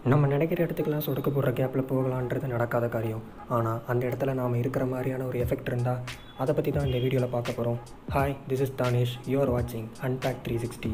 நம்ம நினைக்கிற இடத்துக்குலாம் சொடுக்கு போடுற கேப்பில் போகலான்றது நடக்காத காரியம் ஆனால் அந்த இடத்துல நாம் இருக்கிற மாதிரியான ஒரு எஃபெக்ட் இருந்தால் அதை பற்றி தான் இந்த வீடியோவில் பார்க்க போகிறோம் hi this is Dhanesh you are வாட்சிங் அன்பேக் த்ரீ சிக்ஸ்டி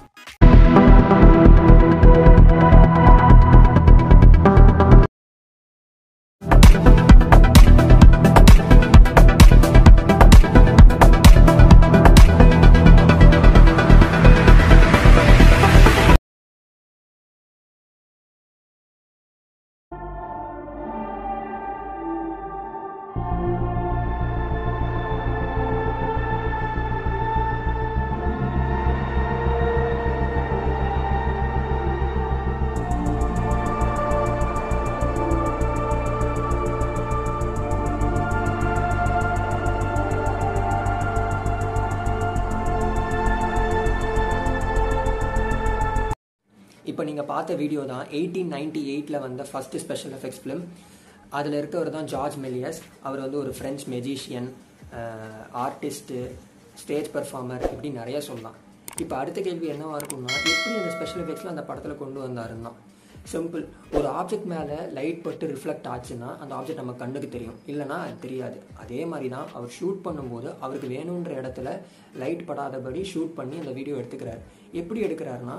இப்போ நீங்கள் பார்த்த வீடியோ தான் எயிட்டீன் நைன்டி எயிட்டில் வந்த ஃபஸ்ட்டு ஸ்பெஷல் எஃபெக்ட்ஸ் ஃபிலிம் அதில் இருக்கவர் தான் ஜார்ஜ் மெலியஸ் அவர் வந்து ஒரு French magician artist stage performer இப்படி நிறைய சொல்லலாம் இப்போ அடுத்த கேள்வி என்னவா இருக்கும்னா எப்படி அந்த ஸ்பெஷல் எஃபெக்ட்ஸில் அந்த படத்தில் கொண்டு வந்தாருன்னா சிம்பிள் ஒரு ஆப்ஜெக்ட் மேலே லைட் பட்டு ரிஃப்ளெக்ட் ஆச்சுன்னா அந்த ஆப்ஜெக்ட் நம்ம கண்ணுக்கு தெரியும் இல்லைனா அது தெரியாது அதே மாதிரி தான் அவர் ஷூட் பண்ணும்போது அவருக்கு வேணுன்ற இடத்துல லைட் படாதபடி ஷூட் பண்ணி அந்த வீடியோ எடுத்துக்கிறார் எப்படி எடுக்கிறாருன்னா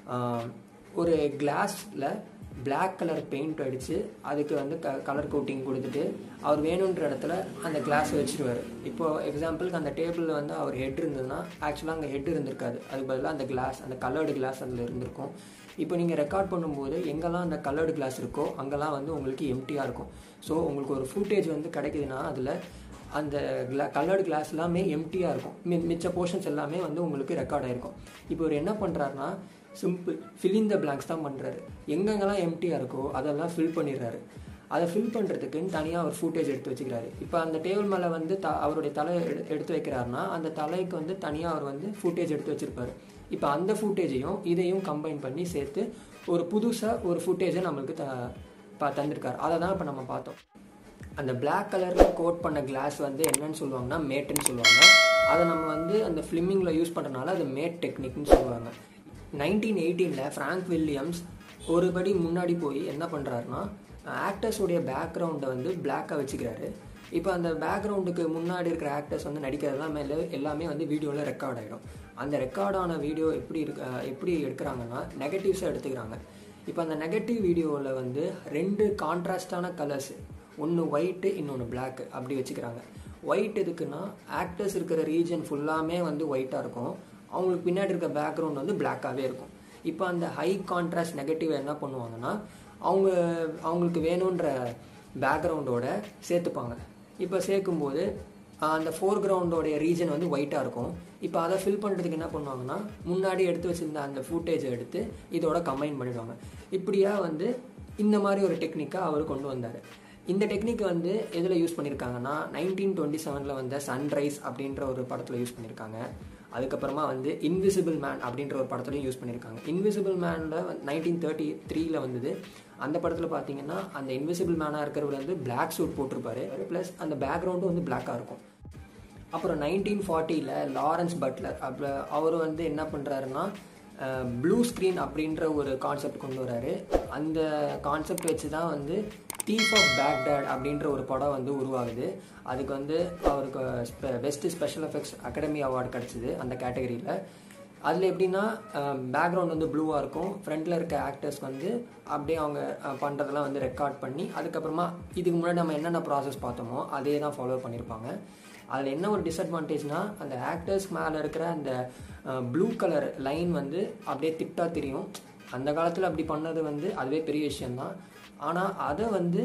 ஒரு கிளாஸில் பிளாக் கலர் பெயிண்ட் அடித்து அதுக்கு வந்து க கலர் கோட்டிங் கொடுத்துட்டு அவர் வேணுன்ற இடத்துல அந்த கிளாஸ் வச்சுருவார் இப்போது எக்ஸாம்பிளுக்கு அந்த டேபிளில் வந்து அவர் ஹெட் இருந்ததுன்னா ஆக்சுவலாக அங்கே ஹெட் இருந்திருக்காது அதுக்கு பதிலாக அந்த கிளாஸ் அந்த கலர்டு கிளாஸ் அதில் இருந்திருக்கும் இப்போ நீங்கள் ரெக்கார்ட் பண்ணும்போது எங்கெல்லாம் அந்த கலர்டு கிளாஸ் இருக்கோ அங்கெல்லாம் வந்து உங்களுக்கு எம்டியாக இருக்கும் ஸோ உங்களுக்கு ஒரு ஃபுட்டேஜ் வந்து கிடைக்குதுன்னா அதில் அந்த கிளா கலர்டு கிளாஸ் எல்லாமே எம்டியாக இருக்கும் மி மிச்ச போர்ஷன்ஸ் எல்லாமே வந்து உங்களுக்கு ரெக்கார்ட் ஆகிருக்கும் இப்போ அவர் என்ன பண்ணுறாருனா சிம்பிள் ஃபில்லிங் த பிளாங்க்ஸ் தான் பண்ணுறாரு எங்கெங்கெல்லாம் எம்டியாக இருக்கோ அதெல்லாம் ஃபில் பண்ணிடுறாரு அதை ஃபில் பண்ணுறதுக்குன்னு தனியாக அவர் ஃபுட்டேஜ் எடுத்து வச்சுக்கிறாரு இப்போ அந்த டேபிள் மேலே வந்து த அவருடைய தலை எடுத்து வைக்கிறாருன்னா அந்த தலைக்கு வந்து தனியாக அவர் வந்து ஃபுட்டேஜ் எடுத்து வச்சுருப்பாரு இப்போ அந்த ஃபுட்டேஜையும் இதையும் கம்பைன் பண்ணி சேர்த்து ஒரு புதுசாக ஒரு ஃபுட்டேஜை நம்மளுக்கு த பா தந்திருக்காரு அதை தான் இப்போ நம்ம பார்த்தோம் அந்த பிளாக் கலரில் கோட் பண்ண கிளாஸ் வந்து என்னன்னு சொல்லுவாங்கன்னா மேட்டுன்னு சொல்லுவாங்க அதை நம்ம வந்து அந்த ஃபிலிமிங்கில் யூஸ் பண்ணுறதுனால அது மேட் டெக்னிக்னு சொல்லுவாங்க நைன்டீன் எயிட்டீனில் ஃப்ராங்க் வில்லியம்ஸ் ஒரு படி முன்னாடி போய் என்ன பண்ணுறாருனா ஆக்டர்ஸுடைய பேக்ரவுண்டை வந்து பிளாக்காக வச்சுக்கிறாரு இப்போ அந்த பேக்ரவுண்டுக்கு முன்னாடி இருக்கிற ஆக்டர்ஸ் வந்து நடிக்கிறதெல்லாம் மேலே எல்லாமே வந்து வீடியோவில் ரெக்கார்ட் ஆகிடும் அந்த ரெக்கார்டான வீடியோ எப்படி இருக்க எப்படி எடுக்கிறாங்கன்னா நெகட்டிவ்ஸாக எடுத்துக்கிறாங்க இப்போ அந்த நெகட்டிவ் வீடியோவில் வந்து ரெண்டு கான்ட்ராஸ்டான கலர்ஸ் ஒன்று ஒயிட்டு இன்னொன்று பிளாக் அப்படி வச்சுக்கிறாங்க ஒயிட் எதுக்குன்னா ஆக்டர்ஸ் இருக்கிற ரீஜன் ஃபுல்லாமே வந்து ஒயிட்டாக இருக்கும் அவங்களுக்கு பின்னாடி இருக்க பேக்ரவுண்ட் வந்து பிளாக்காகவே இருக்கும் இப்போ அந்த ஹை கான்ட்ராஸ்ட் நெகட்டிவ் என்ன பண்ணுவாங்கன்னா அவங்க அவங்களுக்கு வேணுன்ற பேக்ரவுண்டோட சேர்த்துப்பாங்க இப்போ சேர்க்கும்போது அந்த ஃபோர் கிரவுண்டோடைய ரீஜன் வந்து ஒயிட்டாக இருக்கும் இப்போ அதை ஃபில் பண்ணுறதுக்கு என்ன பண்ணுவாங்கன்னா முன்னாடி எடுத்து வச்சுருந்த அந்த ஃபுட்டேஜை எடுத்து இதோட கம்பைன் பண்ணிடுவாங்க இப்படியா வந்து இந்த மாதிரி ஒரு டெக்னிக்காக அவர் கொண்டு வந்தார் இந்த டெக்னிக் வந்து எதில் யூஸ் பண்ணியிருக்காங்கன்னா நைன்டீன் டுவெண்ட்டி செவனில் வந்த சன்ரைஸ் அப்படின்ற ஒரு படத்தில் யூஸ் பண்ணியிருக்காங்க அதுக்கப்புறமா வந்து இன்விசிபிள் மேன் அப்படின்ற ஒரு படத்துலையும் யூஸ் பண்ணியிருக்காங்க இன்விசிபிள் மேனில் நைன்டீன் தேர்ட்டி த்ரீல வந்தது அந்த படத்தில் பார்த்தீங்கன்னா அந்த இன்விசிபிள் மேனாக இருக்கிறவர் வந்து பிளாக் சூட் போட்டிருப்பாரு ப்ளஸ் அந்த பேக்ரவுண்டும் வந்து பிளாக்காக இருக்கும் அப்புறம் நைன்டீன் ஃபார்ட்டியில் லாரன்ஸ் பட்லர் அப்போ அவர் வந்து என்ன பண்ணுறாருன்னா ப்ளூ ஸ்க்ரீன் அப்படின்ற ஒரு கான்செப்ட் கொண்டு வராரு அந்த கான்செப்ட் வச்சு தான் வந்து தீஃப் ஆஃப் பேக்டேட் அப்படின்ற ஒரு படம் வந்து உருவாகுது அதுக்கு வந்து அவருக்கு best special effects academy award கிடச்சிது அந்த கேட்டகரியில் அதில் எப்படின்னா பேக்ரவுண்ட் வந்து ப்ளூவாக இருக்கும் ஃப்ரண்டில் இருக்க ஆக்டர்ஸ் வந்து அப்படியே அவங்க பண்ணுறதெல்லாம் வந்து ரெக்கார்ட் பண்ணி அதுக்கப்புறமா இதுக்கு முன்னாடி நம்ம என்னென்ன ப்ராசஸ் பார்த்தோமோ அதே தான் ஃபாலோ பண்ணியிருப்பாங்க அதில் என்ன ஒரு டிஸ்அட்வான்டேஜ்னால் அந்த ஆக்டர்ஸ் மேலே இருக்கிற அந்த ப்ளூ கலர் லைன் வந்து அப்படியே திட்டாக தெரியும் அந்த காலத்தில் அப்படி பண்ணது வந்து அதுவே பெரிய விஷயந்தான் ஆனால் அதை வந்து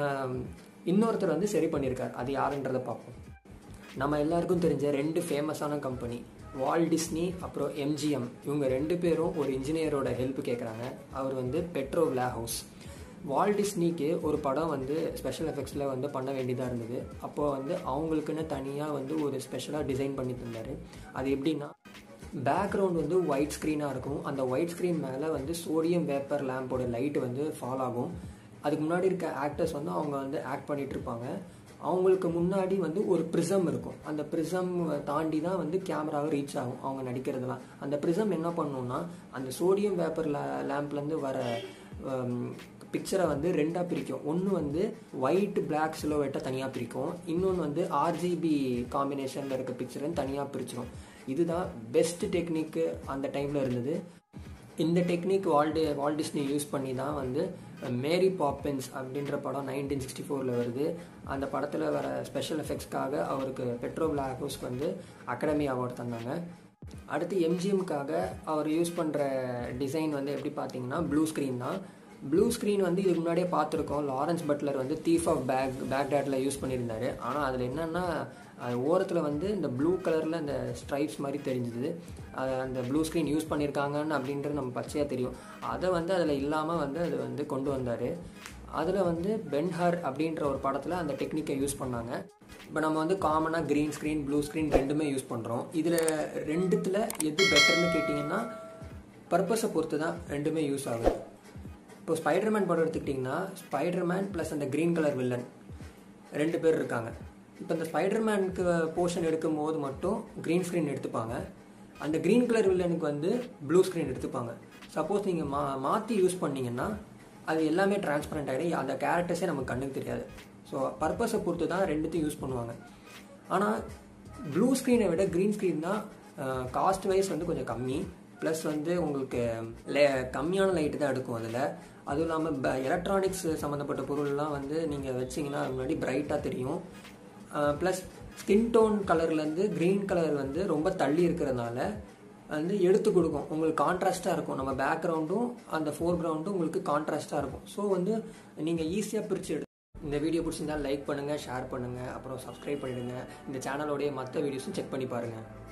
இன்னொருத்தர் வந்து சரி பண்ணியிருக்கார் அது யாருன்றதை பார்ப்போம் நம்ம எல்லாருக்கும் தெரிஞ்ச ரெண்டு ஃபேமஸான கம்பெனி வால் டிஸ்னி அப்புறம் எம்ஜிஎம் இவங்க ரெண்டு பேரும் ஒரு இன்ஜினியரோட ஹெல்ப் கேட்குறாங்க அவர் வந்து பெட்ரோ விளா ஹவுஸ் வால் டிஸ்னிக்கு ஒரு படம் வந்து ஸ்பெஷல் எஃபெக்ட்ஸில் வந்து பண்ண வேண்டியதாக இருந்தது அப்போது வந்து அவங்களுக்குன்னு தனியாக வந்து ஒரு ஸ்பெஷலாக டிசைன் பண்ணி தந்தார் அது எப்படின்னா பேக்ரவுண்ட் வந்து ஒயிட் ஸ்க்ரீனாக இருக்கும் அந்த ஒயிட் ஸ்க்ரீன் மேலே வந்து சோடியம் வேப்பர் லேம்போட லைட்டு வந்து ஃபால் ஆகும் அதுக்கு முன்னாடி இருக்க ஆக்டர்ஸ் வந்து அவங்க வந்து ஆக்ட் பண்ணிகிட்டு இருப்பாங்க அவங்களுக்கு முன்னாடி வந்து ஒரு ப்ரிசம் இருக்கும் அந்த ப்ரிசம் தாண்டி தான் வந்து கேமராவை ரீச் ஆகும் அவங்க நடிக்கிறதுலாம் அந்த ப்ரிசம் என்ன பண்ணுன்னா அந்த சோடியம் வேப்பர் லே லேம்ப்லேருந்து வர பிக்சரை வந்து ரெண்டாக பிரிக்கும் ஒன்று வந்து ஒயிட் பிளாக் சிலோவேட்டை தனியாக பிரிக்கும் இன்னொன்று வந்து ஆர்ஜிபி காம்பினேஷனில் இருக்க பிக்சரை தனியாக பிரிச்சிடும் இதுதான் பெஸ்ட் டெக்னிக்கு அந்த டைமில் இருந்தது இந்த டெக்னிக் வால்டி வால் டிஸ்னி யூஸ் பண்ணி தான் வந்து மேரி பாப்பின்ஸ் அப்படின்ற படம் நைன்டீன் சிக்ஸ்டி ஃபோரில் வருது அந்த படத்தில் வர ஸ்பெஷல் எஃபெக்ட்ஸ்க்காக அவருக்கு பெட்ரோ பிளாக் ஹவுஸ்க்கு வந்து அகாடமி அவார்ட் தந்தாங்க அடுத்து எம்ஜிஎம்காக அவர் யூஸ் பண்ணுற டிசைன் வந்து எப்படி பார்த்தீங்கன்னா ப்ளூ ஸ்க்ரீன் தான் ப்ளூ ஸ்க்ரீன் வந்து இதுக்கு முன்னாடியே பார்த்துருக்கோம் லாரன்ஸ் பட்லர் வந்து தீஃப் ஆஃப் பேக் பேக்டாட்டில் யூஸ் பண்ணியிருந்தாரு ஆனால் அதில் என்னென்னா அது ஓரத்தில் வந்து இந்த ப்ளூ கலரில் அந்த ஸ்ட்ரைப்ஸ் மாதிரி தெரிஞ்சுது அது அந்த ப்ளூ ஸ்க்ரீன் யூஸ் பண்ணியிருக்காங்கன்னு அப்படின்றது நம்ம பச்சையாக தெரியும் அதை வந்து அதில் இல்லாமல் வந்து அது வந்து கொண்டு வந்தார் அதில் வந்து பென்ஹர் அப்படின்ற ஒரு படத்தில் அந்த டெக்னிக்கை யூஸ் பண்ணாங்க இப்போ நம்ம வந்து காமனாக க்ரீன் ஸ்க்ரீன் ப்ளூ ஸ்க்ரீன் ரெண்டுமே யூஸ் பண்ணுறோம் இதில் ரெண்டுத்தில் எது பெட்டர்னு கேட்டிங்கன்னா பர்பஸை பொறுத்து தான் ரெண்டுமே யூஸ் ஆகுது இப்போ ஸ்பைடர்மேன் படம் எடுத்துக்கிட்டிங்கன்னா ஸ்பைடர்மேன் ப்ளஸ் அந்த க்ரீன் கலர் வில்லன் ரெண்டு பேர் இருக்காங்க இப்போ இந்த ஸ்பைடர்மேனுக்கு போர்ஷன் எடுக்கும் போது மட்டும் க்ரீன் ஸ்க்ரீன் எடுத்துப்பாங்க அந்த க்ரீன் கலர் வில்லனுக்கு வந்து ப்ளூ ஸ்க்ரீன் எடுத்துப்பாங்க சப்போஸ் நீங்கள் மா மாற்றி யூஸ் பண்ணிங்கன்னா அது எல்லாமே டிரான்ஸ்பரண்ட் ஆகிடும் அந்த கேரக்டர்ஸே நமக்கு கண்ணுக்கு தெரியாது ஸோ பர்பஸை பொறுத்து தான் ரெண்டுத்தையும் யூஸ் பண்ணுவாங்க ஆனால் ப்ளூ ஸ்க்ரீனை விட க்ரீன் ஸ்க்ரீன் தான் காஸ்ட் வைஸ் வந்து கொஞ்சம் கம்மி ப்ளஸ் வந்து உங்களுக்கு லே கம்மியான லைட்டு தான் எடுக்கும் அதில் அதுவும் இல்லாமல் ப எலக்ட்ரானிக்ஸ் சம்மந்தப்பட்ட பொருள்லாம் வந்து நீங்கள் வச்சிங்கன்னா அது முன்னாடி பிரைட்டாக தெரியும் ப்ளஸ் ஸ்கின் டோன் கலர்லேருந்து க்ரீன் கலர் வந்து ரொம்ப தள்ளி இருக்கிறதுனால வந்து எடுத்து கொடுக்கும் உங்களுக்கு கான்ட்ராஸ்ட்டாக இருக்கும் நம்ம பேக்ரவுண்டும் அந்த ஃபோர் கிரவுண்டும் உங்களுக்கு கான்ட்ராஸ்ட்டாக இருக்கும் ஸோ வந்து நீங்கள் ஈஸியாக பிரித்து எடு இந்த வீடியோ பிடிச்சிருந்தா லைக் பண்ணுங்கள் ஷேர் பண்ணுங்கள் அப்புறம் சப்ஸ்கிரைப் பண்ணிடுங்க இந்த சேனலோடைய மற்ற வீடியோஸும் செக் பண்ணி பாருங்கள்